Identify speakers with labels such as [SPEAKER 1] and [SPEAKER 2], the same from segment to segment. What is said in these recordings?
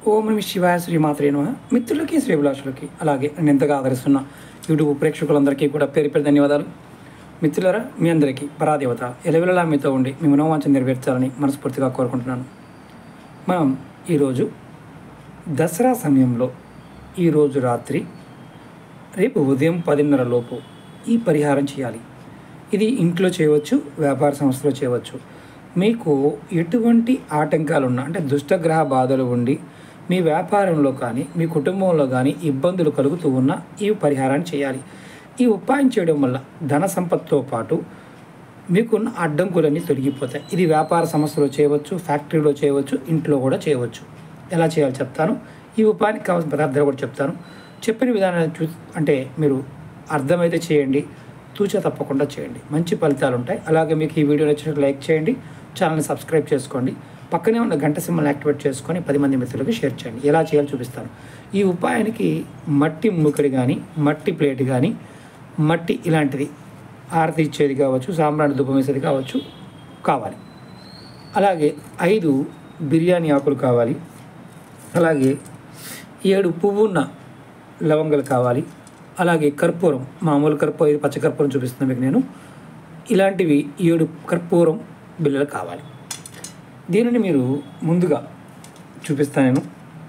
[SPEAKER 1] ఓం నమ శివాయ శ్రీమాత్రే నమ మిత్రులకి శ్రీభిలాషులకి అలాగే నేను ఎంతగా ఆదరిస్తున్న యూట్యూబ్ ప్రేక్షకులందరికీ కూడా పేరు పేరు ధన్యవాదాలు మిత్రులరా మీ అందరికీ పరాదేవత ఎలవెలలా మీతో ఉండి మీ మనోవాంఛ నెరవేర్చాలని మనస్ఫూర్తిగా కోరుకుంటున్నాను మనం ఈరోజు దసరా సమయంలో ఈరోజు రాత్రి రేపు ఉదయం పదిన్నర లోపు ఈ పరిహారం చేయాలి ఇది ఇంట్లో చేయవచ్చు వ్యాపార సంస్థలో చేయవచ్చు మీకు ఎటువంటి ఆటంకాలు ఉన్నా అంటే దుష్టగ్రహ బాధలు ఉండి మీ వ్యాపారంలో కానీ మీ కుటుంబంలో కానీ ఇబ్బందులు కలుగుతూ ఉన్నా ఈ పరిహారాన్ని చేయాలి ఈ ఉపాయం చేయడం వల్ల ధన సంపత్తో పాటు మీకున్న అడ్డంకులన్నీ తొలగిపోతాయి ఇది వ్యాపార సంస్థలో చేయవచ్చు ఫ్యాక్టరీలో చేయవచ్చు ఇంట్లో కూడా చేయవచ్చు ఎలా చేయాలో చెప్తాను ఈ ఉపాయానికి కావాల్సిన పదార్థాలు కూడా చెప్తాను చెప్పిన విధానాన్ని చూ అంటే మీరు అర్థమైతే చేయండి తూచా తప్పకుండా చేయండి మంచి ఫలితాలు ఉంటాయి అలాగే మీకు ఈ వీడియో నచ్చినట్టు లైక్ చేయండి ఛానల్ని సబ్స్క్రైబ్ చేసుకోండి పక్కనే ఉన్న గంట సింబల్ యాక్టివేట్ చేసుకొని పది మంది మిత్రులకు షేర్ చేయండి ఎలా చేయాలో చూపిస్తాను ఈ ఉపాయానికి మట్టి మూకడి కానీ మట్టి ప్లేట్ కానీ మట్టి ఇలాంటిది ఆరతి ఇచ్చేది కావచ్చు సాంబ్రాణి ధూపం వేసేది కావచ్చు కావాలి అలాగే ఐదు బిర్యానీ ఆకులు కావాలి అలాగే ఏడు పువ్వున్న లవంగాలు కావాలి అలాగే కర్పూరం మామూలు కర్పూరం ఇది పచ్చ కర్పూరం చూపిస్తున్నాను మీకు నేను ఇలాంటివి ఏడు కర్పూరం బిళ్ళలు కావాలి దీనిని మీరు ముందుగా చూపిస్తాను నేను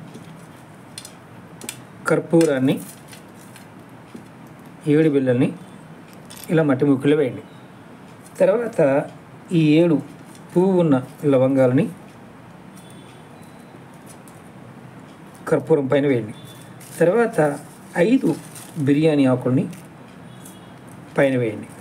[SPEAKER 1] కర్పూరాన్ని ఏడు బిళ్ళల్ని ఇలా మట్టి ముక్కులో వేయండి తర్వాత ఈ ఏడు పువ్వు ఉన్న లవంగాలని కర్పూరం పైన వేయండి తర్వాత ఐదు బిర్యానీ ఆకుల్ని పైన వేయండి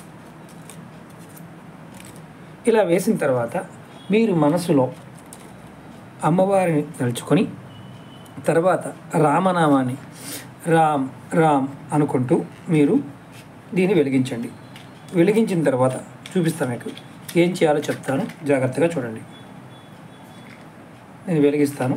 [SPEAKER 1] ఇలా వేసిన తర్వాత మీరు మనసులో అమ్మవారిని తలుచుకొని తర్వాత రామనామాన్ని రామ్ రామ్ అనుకుంటూ మీరు దీన్ని వెలిగించండి వెలిగించిన తర్వాత చూపిస్తాను మీకు ఏం చేయాలో చెప్తాను జాగ్రత్తగా చూడండి నేను వెలిగిస్తాను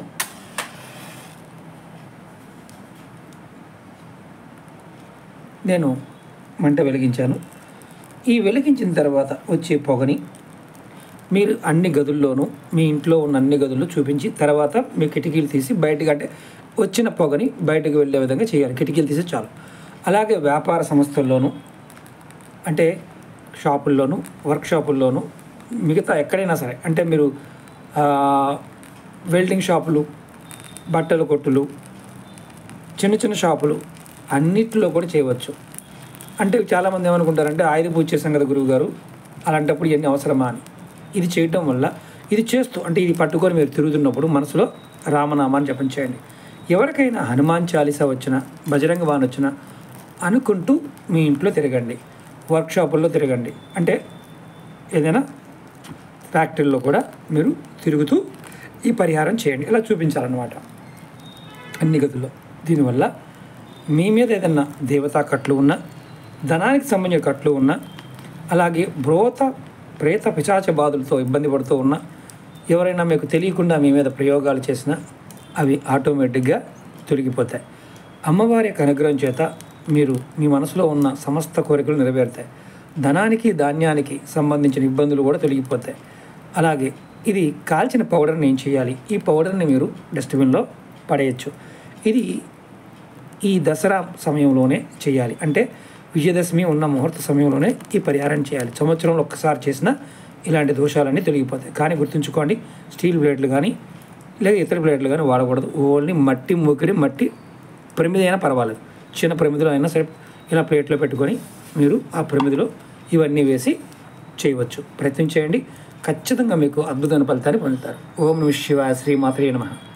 [SPEAKER 1] నేను మంట వెలిగించాను ఈ వెలిగించిన తర్వాత వచ్చే పొగని మీరు అన్ని గదుల్లోనూ మీ ఇంట్లో ఉన్న అన్ని గదుల్లో చూపించి తర్వాత మీ కిటికీలు తీసి బయటకు అంటే వచ్చిన పొగని బయటకు వెళ్ళే విధంగా చేయాలి కిటికీలు తీసి చాలు అలాగే వ్యాపార సంస్థల్లోనూ అంటే షాపుల్లోనూ వర్క్షాపుల్లోనూ మిగతా ఎక్కడైనా సరే అంటే మీరు ఆ, వెల్డింగ్ షాపులు బట్టల కొట్టులు చిన్న చిన్న షాపులు అన్నిటిలో కూడా చేయవచ్చు అంటే చాలామంది ఏమనుకుంటారంటే ఆయుధ పూజ చేశాం కదా గురువు గారు అలాంటప్పుడు ఇవన్నీ అవసరమా అని ఇది చేయటం వల్ల ఇది చేస్తూ అంటే ఇది పట్టుకొని మీరు తిరుగుతున్నప్పుడు మనసులో రామనామాన్ని జపం చేయండి ఎవరికైనా హనుమాన్ చాలీసా వచ్చినా బజరంగ బాన్ వచ్చినా అనుకుంటూ మీ ఇంట్లో తిరగండి వర్క్షాపుల్లో తిరగండి అంటే ఏదైనా ఫ్యాక్టరీలో కూడా మీరు తిరుగుతూ ఈ పరిహారం చేయండి ఇలా చూపించాలన్నమాట అన్ని గదుల్లో దీనివల్ల మీ మీద ఏదన్నా దేవతా కట్లు ఉన్నా ధనానికి సంబంధించిన కట్లు ఉన్నా అలాగే బ్రోత ప్రేత పిశాచ బాధలతో ఇబ్బంది పడుతూ ఉన్నా ఎవరైనా మీకు తెలియకుండా మీ మీద ప్రయోగాలు చేసినా అవి ఆటోమేటిక్గా తొలగిపోతాయి అమ్మవారి యొక్క అనుగ్రహం చేత మీరు మీ మనసులో ఉన్న సమస్త కోరికలు నెరవేరుతాయి ధనానికి ధాన్యానికి సంబంధించిన ఇబ్బందులు కూడా తొలగిపోతాయి అలాగే ఇది కాల్చిన పౌడర్ని ఏం చేయాలి ఈ పౌడర్ని మీరు డస్ట్బిన్లో పడేయచ్చు ఇది ఈ దసరా సమయంలోనే చేయాలి అంటే విజయదశమి ఉన్న ముహూర్త సమయంలోనే ఈ పరిహారం చేయాలి సంవత్సరంలో ఒక్కసారి చేసినా ఇలాంటి దోషాలన్నీ తొలగిపోతాయి కానీ గుర్తుంచుకోండి స్టీల్ ప్లేట్లు కానీ లేదా ఇతర ప్లేట్లు కానీ వాడకూడదు ఓన్లీ మట్టి మూకిడి మట్టి ప్రమిది అయినా పర్వాలేదు చిన్న ప్రమిదిలో అయినా సరే ఇలా ప్లేట్లో పెట్టుకొని మీరు ఆ ప్రమిదిలో ఇవన్నీ వేసి చేయవచ్చు ప్రయత్నం చేయండి ఖచ్చితంగా మీకు అద్భుతమైన ఫలితాన్ని పొందుతారు ఓం నమ శివాయ శ్రీమాత్రే నమః